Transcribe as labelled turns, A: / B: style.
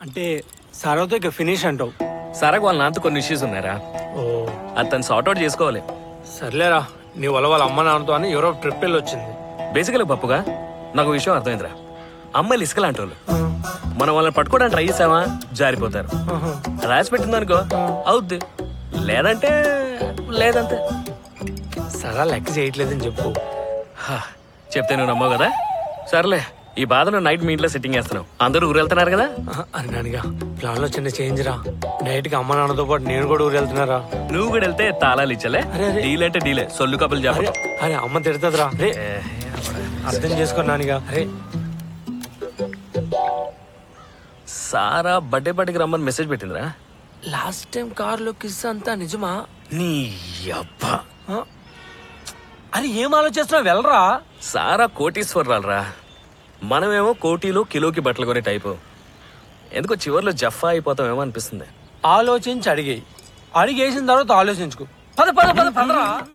A: అంటే సారాతో ఇక ఫినిష్ అంటావు
B: సరగా వాళ్ళ నాన్నతో కొన్ని ఇష్యూస్ ఉన్నారా
A: ఓ
B: అది తను సార్ట్అవుట్ చేసుకోవాలి
A: సర్లేరా నీ వల్ల వాళ్ళ అమ్మ నాన్నతో అని యూరోప్ ట్రిప్ వెళ్ళి వచ్చింది
B: బేసికలీ పప్పుగా నాకు ఒక విషయం అర్థమైందిరా అమ్మాయిలు ఇసుకలాంటి వాళ్ళు మనం వాళ్ళని పట్టుకోవడానికి ట్రై చేసామా జారిపోతారు రాసి పెట్టిందనుకో అవుద్ది లేదంటే లేదంతే
A: సరా లెక్క చేయట్లేదని చెప్పు
B: హా, చెప్తే నువ్వు నమ్మవు కదా సర్లే ఈ బాధను నైట్ మీ ఇంట్లో సెట్టింగ్ చేస్తున్నావు అందరూ ఊరు వెళ్తున్నారు కదా
A: ఆహా, అని నానిగా ప్లాన్ లో చిన్న చేంజ్ రా నైట్ కి అమ్మ నాన్నతో పాటు నేను కూడా ఊరు వెళ్తున్నారా
B: నువ్వు కూడా వెళ్తే తాళాలు ఇచ్చలే
A: అరే, అరే.
B: డీల్ అంటే డీలే సొల్లు కబులు
A: అరే
B: చెప్పు
A: అరే అమ్మ తిడుతుందిరా రే అర్థం చేసుకో నానిగా అరే
B: సారా బర్త్డే పార్టీకి రమ్మని మెసేజ్ పెట్టిందిరా
A: లాస్ట్ టైం కార్ లో కిస్ అంతా నిజమా
B: నీ అబ్బా
A: ఆ? అరే ఏం ఆలోచిస్తున్నావు వెళ్ళరా
B: సారా కోటీశ్వరరాలరా మనమేమో కోటీలో కిలోకి బట్టలు కొనే టైపు ఎందుకో చివర్లో జఫా అయిపోతామేమో అనిపిస్తుంది
A: ఆలోచించి అడిగేయి అడిగేసిన తర్వాత ఆలోచించుకో పద పద పద పదరా